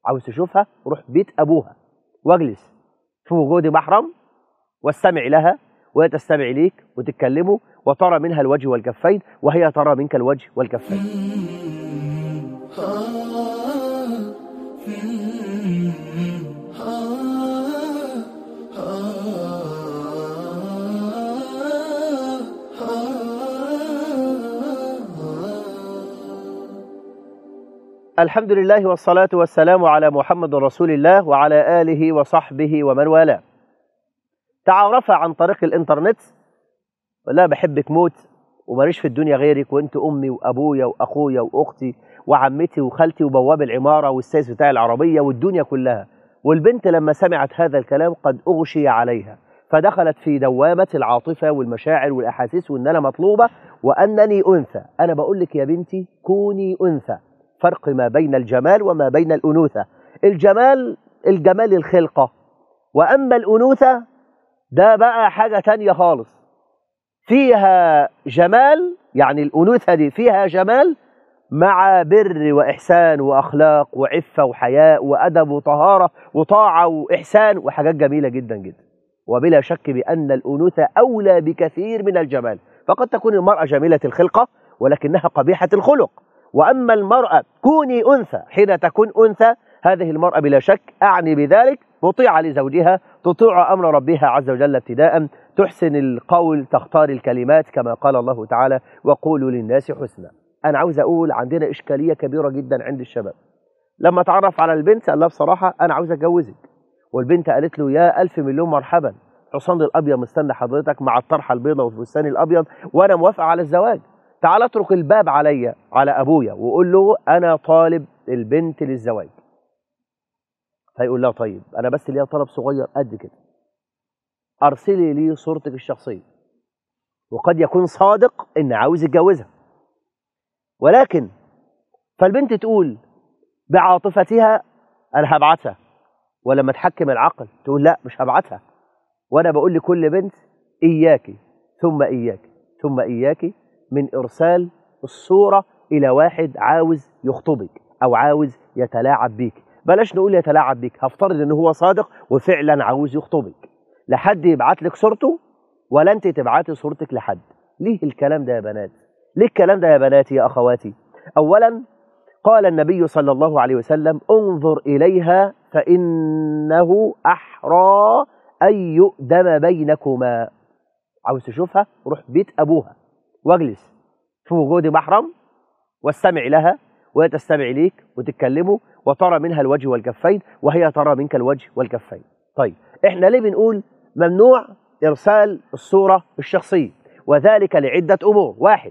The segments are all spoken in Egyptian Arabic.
عاوز تشوفها روح بيت ابوها واجلس في وجود محرم واستمع لها وهي تستمع ليك وتتكلموا وترى منها الوجه والكفين وهي ترى منك الوجه والكفين الحمد لله والصلاة والسلام على محمد رسول الله وعلى آله وصحبه ومن والاه تعارف عن طريق الإنترنت لا بحبك موت وماليش في الدنيا غيرك وانت أمي وأبويا وأخويا وأختي وعمتي وخالتي وبواب العمارة والسيس بتاع العربية والدنيا كلها والبنت لما سمعت هذا الكلام قد أغشي عليها فدخلت في دوامة العاطفة والمشاعر والأحاسيس وإن أنا مطلوبة وأنني أنثى أنا بقول لك يا بنتي كوني أنثى فرق ما بين الجمال وما بين الأنوثة الجمال الجمال الخلقة وأما الأنوثة ده بقى حاجة تانية خالص فيها جمال يعني الأنوثة دي فيها جمال مع بر وإحسان وأخلاق وعفة وحياء وأدب وطهارة وطاعة وإحسان وحاجات جميلة جدا جدا وبلا شك بأن الأنوثة أولى بكثير من الجمال فقد تكون المرأة جميلة الخلقة ولكنها قبيحة الخلق وأما المرأة كوني أنثى حين تكون أنثى هذه المرأة بلا شك أعني بذلك مطيعة لزوجها تطيع أمر ربها عز وجل ابتداء تحسن القول تختار الكلمات كما قال الله تعالى وقولوا للناس حسنا أنا عاوز أقول عندنا إشكالية كبيرة جدا عند الشباب لما تعرف على البنت قال لها بصراحة أنا عاوز أتجوزك والبنت قالت له يا ألف مليون مرحبا حصان الأبيض مستني حضرتك مع الطرحة البيضاء والفستان الأبيض وأنا موافقة على الزواج تعال اترك الباب عليا على ابويا وقول له انا طالب البنت للزواج فيقول لها طيب انا بس ليا طلب صغير قد كده ارسلي لي صورتك الشخصيه وقد يكون صادق ان عاوز يتجوزها ولكن فالبنت تقول بعاطفتها انا هبعتها ولما تحكم العقل تقول لا مش هبعتها وانا بقول لكل بنت اياكي ثم اياكي ثم اياكي من إرسال الصورة إلى واحد عاوز يخطبك أو عاوز يتلاعب بيك بلاش نقول يتلاعب بيك هفترض إن هو صادق وفعلا عاوز يخطبك لحد يبعت لك صورته ولا أنت تبعتي صورتك لحد ليه الكلام ده يا بنات ليه الكلام ده يا بناتي يا أخواتي أولا قال النبي صلى الله عليه وسلم انظر إليها فإنه أحرى أن يؤدم بينكما عاوز تشوفها روح بيت أبوها واجلس في وجود محرم واستمع لها وهي تستمع ليك وتتكلموا وترى منها الوجه والكفين وهي ترى منك الوجه والكفين طيب احنا ليه بنقول ممنوع ارسال الصوره الشخصيه وذلك لعده امور واحد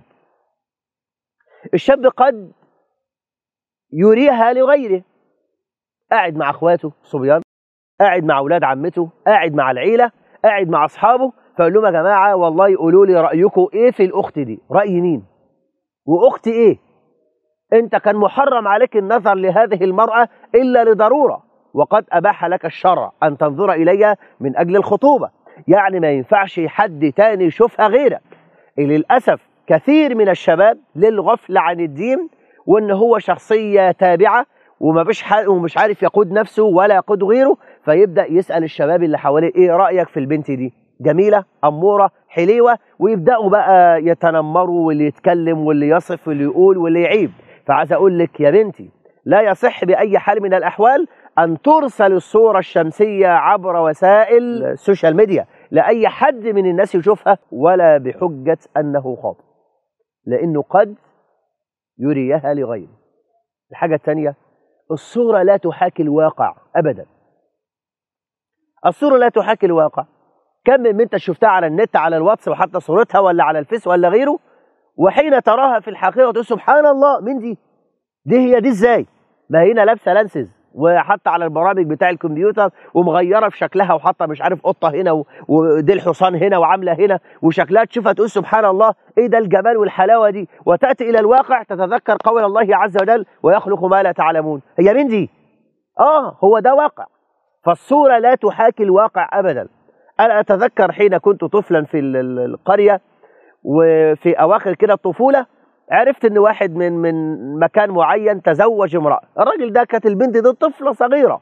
الشاب قد يريها لغيره قاعد مع اخواته صبيان قاعد مع اولاد عمته قاعد مع العيله قاعد مع اصحابه فقال لهم يا جماعه والله قولوا لي رايكم ايه في الاخت دي راي مين واختي ايه انت كان محرم عليك النظر لهذه المراه الا لضروره وقد اباح لك الشرع ان تنظر اليها من اجل الخطوبه يعني ما ينفعش حد تاني يشوفها غيرك للاسف كثير من الشباب للغفله عن الدين وان هو شخصيه تابعه وما بيش ومش عارف يقود نفسه ولا يقود غيره فيبدا يسال الشباب اللي حواليه ايه رايك في البنت دي جميلة أمورة حليوة ويبدأوا بقى يتنمروا واللي يتكلم واللي يصف واللي يقول واللي يعيب فعايز أقول لك يا بنتي لا يصح بأي حال من الأحوال أن ترسل الصورة الشمسية عبر وسائل السوشيال ميديا لأي حد من الناس يشوفها ولا بحجة أنه خاطئ لأنه قد يريها لغيره الحاجة الثانية الصورة لا تحاكي الواقع أبدا الصورة لا تحاكي الواقع كم من انت شفتها على النت على الواتس وحتى صورتها ولا على الفيس ولا غيره وحين تراها في الحقيقه تقول سبحان الله مين دي؟ دي هي دي ازاي؟ ما هنا لابسه لانسز وحتى على البرامج بتاع الكمبيوتر ومغيره في شكلها وحاطه مش عارف قطه هنا ودي الحصان هنا وعامله هنا وشكلها تشوفها تقول سبحان الله ايه ده الجمال والحلاوه دي وتاتي الى الواقع تتذكر قول الله عز وجل ويخلق ما لا تعلمون هي مين دي؟ اه هو ده واقع فالصوره لا تحاكي الواقع ابدا أنا أتذكر حين كنت طفلا في القرية وفي أواخر كده الطفولة عرفت ان واحد من من مكان معين تزوج امراه الراجل ده كانت البنت دي طفله صغيره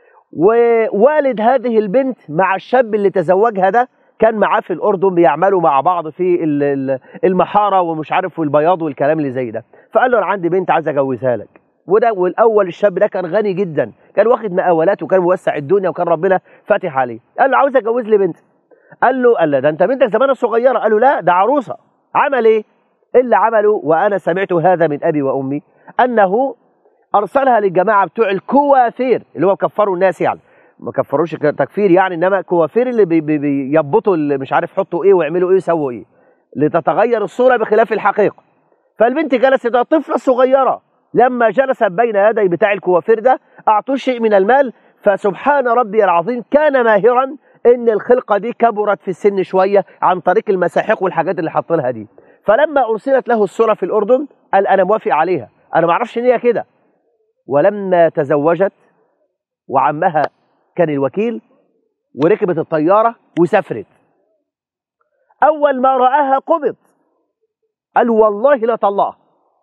ووالد هذه البنت مع الشاب اللي تزوجها ده كان معاه في الاردن بيعملوا مع بعض في ال- ال- المحاره ومش عارف والبياض والكلام اللي زي ده فقال له انا عندي بنت عايز اجوزها لك وده والاول الشاب ده كان غني جدا كان واخد مقاولات وكان موسع الدنيا وكان ربنا فاتح عليه قال له عاوز اجوز لي بنت قال له قال له ده انت بنتك زمانها صغيره قال له لا ده عروسه عمل ايه اللي عمله وانا سمعت هذا من ابي وامي انه ارسلها للجماعه بتوع الكوافير اللي هو كفروا الناس يعني ما كفروش تكفير يعني انما كوافير اللي بي بي بيضبطوا اللي مش عارف يحطوا ايه ويعملوا ايه ويسووا ايه لتتغير الصوره بخلاف الحقيقه فالبنت جلست ده طفله صغيره لما جلست بين يدي بتاع الكوافير ده اعطوه شيء من المال فسبحان ربي العظيم كان ماهرا ان الخلقه دي كبرت في السن شويه عن طريق المساحيق والحاجات اللي حاط لها دي فلما ارسلت له الصوره في الاردن قال انا موافق عليها انا ما اعرفش ان هي كده ولما تزوجت وعمها كان الوكيل وركبت الطياره وسافرت اول ما راها قبض قال والله لا طلقها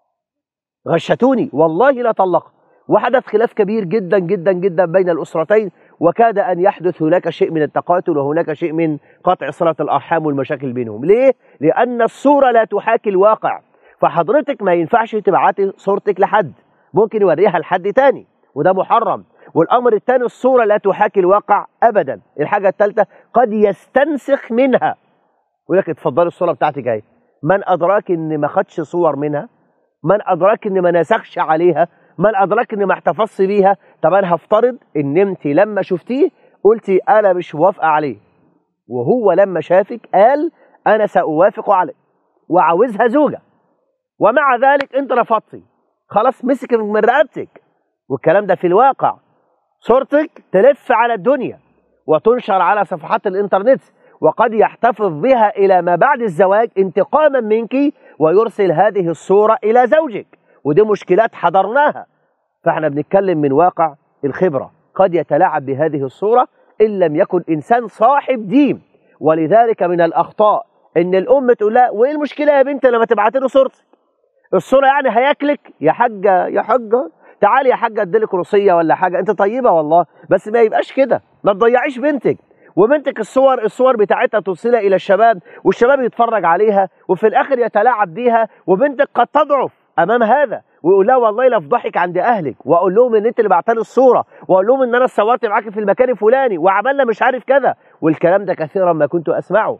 غشتوني والله لا طلقها وحدث خلاف كبير جدا جدا جدا بين الاسرتين وكاد ان يحدث هناك شيء من التقاتل وهناك شيء من قطع صله الارحام والمشاكل بينهم ليه لان الصوره لا تحاكي الواقع فحضرتك ما ينفعش تبعتي صورتك لحد ممكن يوريها لحد تاني وده محرم والامر الثاني الصوره لا تحاكي الواقع ابدا الحاجه الثالثه قد يستنسخ منها يقول لك اتفضلي الصوره بتاعتك اهي من ادراك ان ما خدش صور منها من ادراك ان ما نسخش عليها من ادراك ان ما احتفظش بيها طب انا هفترض ان انت لما شفتيه قلتي انا مش موافقه عليه وهو لما شافك قال انا ساوافق عليه وعاوزها زوجه ومع ذلك انت رفضتي خلاص مسك من رقبتك والكلام ده في الواقع صورتك تلف على الدنيا وتنشر على صفحات الانترنت وقد يحتفظ بها الى ما بعد الزواج انتقاما منك ويرسل هذه الصوره الى زوجك ودي مشكلات حضرناها فاحنا بنتكلم من واقع الخبره قد يتلاعب بهذه الصوره ان لم يكن انسان صاحب دين ولذلك من الاخطاء ان الام تقول لها وايه المشكله يا بنت لما تبعتي له صورتك الصوره يعني هياكلك يا حاجه يا حاجه تعالي يا حاجه اديلك روسيه ولا حاجه انت طيبه والله بس ما يبقاش كده ما تضيعيش بنتك وبنتك الصور الصور بتاعتها توصلها الى الشباب والشباب يتفرج عليها وفي الاخر يتلاعب بيها وبنتك قد تضعف امام هذا ويقول لها والله لا افضحك عند اهلك واقول لهم ان انت اللي بعتلي الصوره واقول لهم ان انا اتصورت معاكي في المكان الفلاني وعملنا مش عارف كذا والكلام ده كثيرا ما كنت اسمعه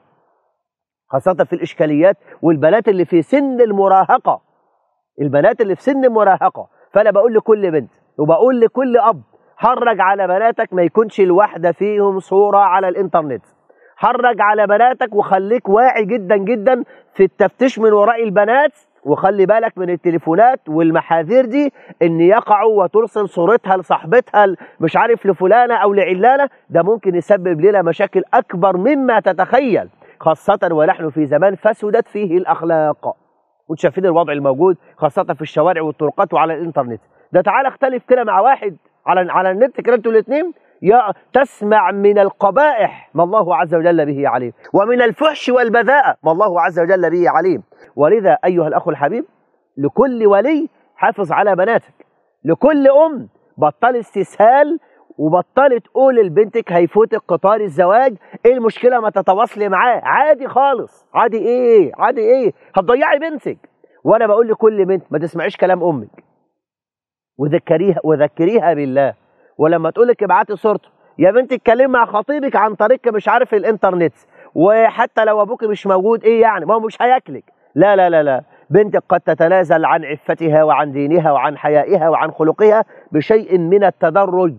خاصه في الاشكاليات والبنات اللي في سن المراهقه البنات اللي في سن المراهقه فانا بقول لكل بنت وبقول لكل اب حرج على بناتك ما يكونش الواحده فيهم صوره على الانترنت حرج على بناتك وخليك واعي جدا جدا في التفتيش من وراء البنات وخلي بالك من التليفونات والمحاذير دي ان يقعوا وترسل صورتها لصاحبتها مش عارف لفلانه او لعلانه ده ممكن يسبب لنا مشاكل اكبر مما تتخيل خاصه ونحن في زمان فسدت فيه الاخلاق وانتوا شايفين الوضع الموجود خاصه في الشوارع والطرقات وعلى الانترنت ده تعالى اختلف كده مع واحد على على النت كده انتوا الاثنين يا تسمع من القبائح ما الله عز وجل به عليم ومن الفحش والبذاءة ما الله عز وجل به عليم ولذا أيها الأخ الحبيب لكل ولي حافظ على بناتك لكل أم بطل استسهال وبطلت تقول لبنتك هيفوتك قطار الزواج ايه المشكله ما تتواصلي معاه عادي خالص عادي ايه عادي ايه هتضيعي بنتك وانا بقول لكل بنت ما تسمعيش كلام امك وذكريها وذكريها بالله ولما تقول لك ابعتي صورته يا بنتي اتكلمي مع خطيبك عن طريق مش عارف الانترنت وحتى لو ابوك مش موجود ايه يعني ما هو مش هياكلك لا لا لا لا بنتك قد تتنازل عن عفتها وعن دينها وعن حيائها وعن خلقها بشيء من التدرج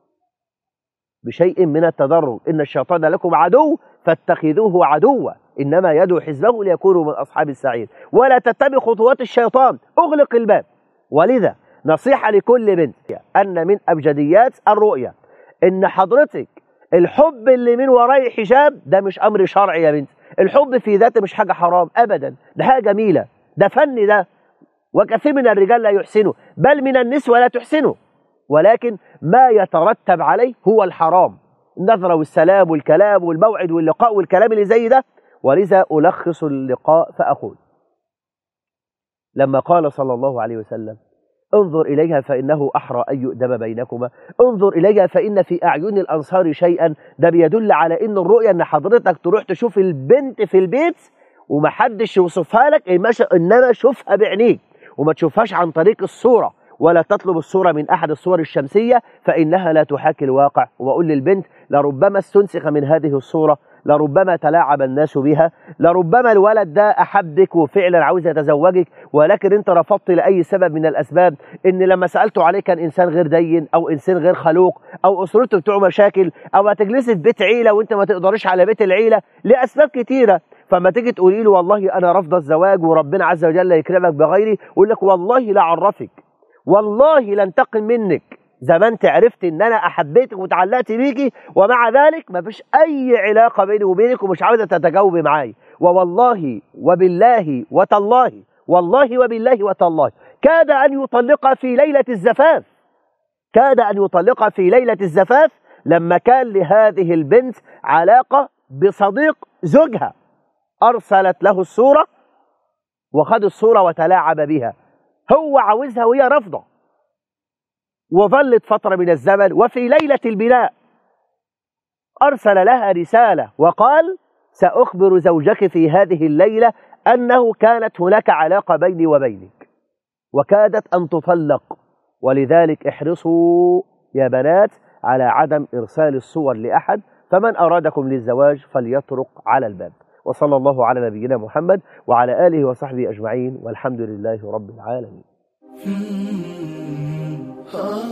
بشيء من التدرج إن الشيطان لكم عدو فاتخذوه عدوا إنما يدعو حزبه ليكونوا من أصحاب السعير ولا تتبع خطوات الشيطان أغلق الباب ولذا نصيحة لكل بنت أن من أبجديات الرؤية إن حضرتك الحب اللي من وراء حجاب ده مش أمر شرعي يا بنت الحب في ذاته مش حاجة حرام أبدا ده حاجة جميلة ده فن ده وكثير من الرجال لا يحسنه بل من النسوة لا تحسنه ولكن ما يترتب عليه هو الحرام النظرة والسلام والكلام والموعد واللقاء والكلام اللي زي ده ولذا ألخص اللقاء فأقول لما قال صلى الله عليه وسلم انظر إليها فإنه أحرى أن يؤدم بينكما انظر إليها فإن في أعين الأنصار شيئا ده بيدل على إن الرؤية إن حضرتك تروح تشوف البنت في البيت ومحدش يوصفها لك إنما شوفها بعينيك وما تشوفهاش عن طريق الصورة ولا تطلب الصورة من أحد الصور الشمسية فإنها لا تحاكي الواقع وأقول للبنت لربما استنسخ من هذه الصورة لربما تلاعب الناس بها لربما الولد ده أحبك وفعلا عاوز يتزوجك ولكن أنت رفضت لأي سبب من الأسباب إن لما سألته عليه كان إنسان غير دين أو إنسان غير خلوق أو أسرته بتوع مشاكل أو هتجلسي في بيت عيلة وأنت ما تقدرش على بيت العيلة لأسباب كتيرة فما تيجي تقولي له والله أنا رافضة الزواج وربنا عز وجل يكرمك بغيري يقول لك والله لا أعرفك والله لانتقم منك زي ما انت عرفت ان انا احبيتك وتعلقت بيكي ومع ذلك ما فيش اي علاقه بيني وبينك ومش عاوزه تتجاوبي معايا ووالله وبالله وتالله والله وبالله وتالله كاد ان يطلقها في ليله الزفاف كاد ان يطلقها في ليله الزفاف لما كان لهذه البنت علاقه بصديق زوجها ارسلت له الصوره وخد الصوره وتلاعب بها هو عاوزها وهي رافضه وظلت فترة من الزمن وفي ليلة البناء أرسل لها رسالة وقال سأخبر زوجك في هذه الليلة أنه كانت هناك علاقة بيني وبينك وكادت أن تطلق ولذلك احرصوا يا بنات على عدم إرسال الصور لأحد فمن أرادكم للزواج فليطرق على الباب وصلى الله على نبينا محمد وعلى آله وصحبه أجمعين والحمد لله رب العالمين Oh